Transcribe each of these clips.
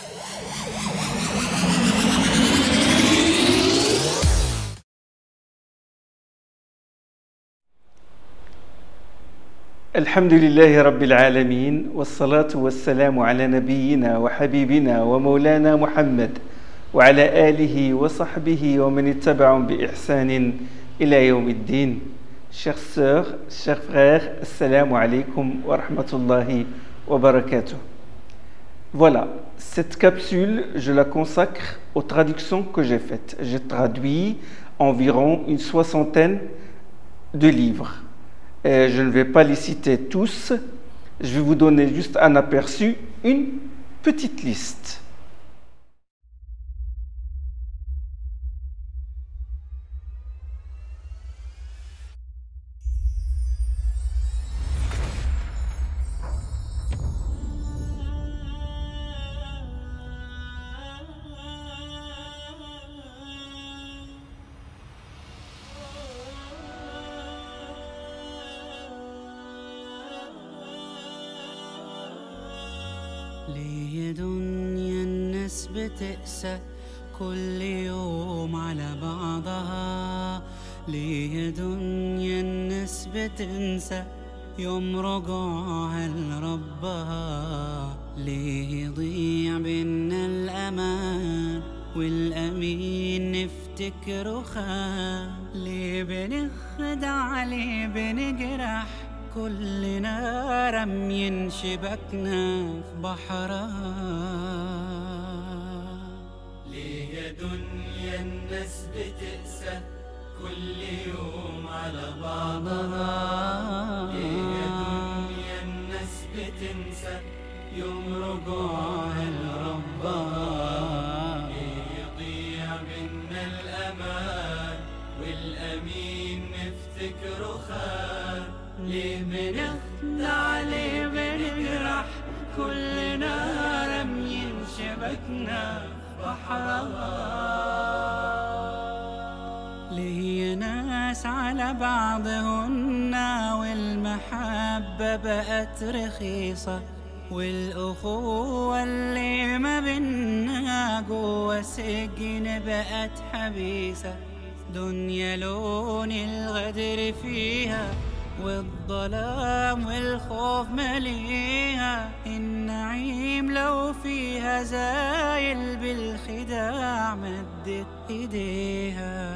الحمد لله رب العالمين والصلاة والسلام على نبينا وحبيبنا ومولانا محمد وعلى آله وصحبه ومن اتبعهم بإحسان إلى يوم الدين Chers sœurs, chers frères, assalamu alaikum wa rahmatullahi wa barakatuh. Voilà, cette capsule, je la consacre aux traductions que j'ai faites. J'ai traduit environ une soixantaine de livres. Et je ne vais pas les citer tous, je vais vous donner juste un aperçu, une petite liste. ليه دنيا الناس بتقسى كل يوم على بعضها ليه دنيا الناس بتنسى يوم رجوعها لربها ليه يضيع بينا الأمان والأمين نفتكره خان ليه بنخدع ليه بنجرح كلنا رمي شبكنا في بحرها ليه يا دنيا الناس بتقسى كل يوم على بعضها ليه يا دنيا الناس بتنسى يوم رجوعها لربها ليه يضيع منا الأمان والأمين نفتكره خان ليه بنخدع ليه بنجرح كلنا رميين شبكنا في بحرها ليه ناس على بعضهن والمحبة بقت رخيصة والأخوة اللي ما بينا جوا سجن بقت حبيسة دنيا لون الغدر فيها والظلام والخوف مليها النعيم لو فيها زايل بالخداع مدت ايديها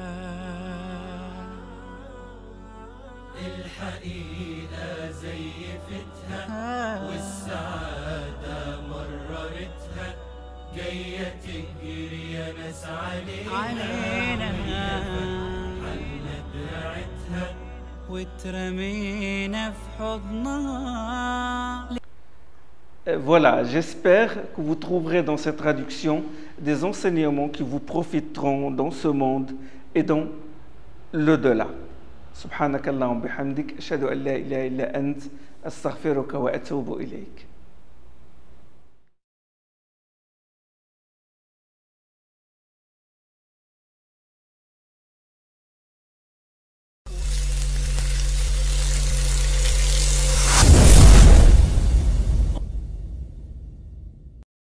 الحقيقة زيفتها والسعادة مررتها جاية تجري يا ناس علينا علينا حلنا دراعتها واترمينا في حضنها Euh, Voilà, j'espère que vous trouverez dans cette traduction des enseignements qui vous profiteront dans ce monde et dans l'au-delà. سبحانك اللهم بحمدك أشهد أن لا إله إلا أنت أستغفرك وأتوب إليك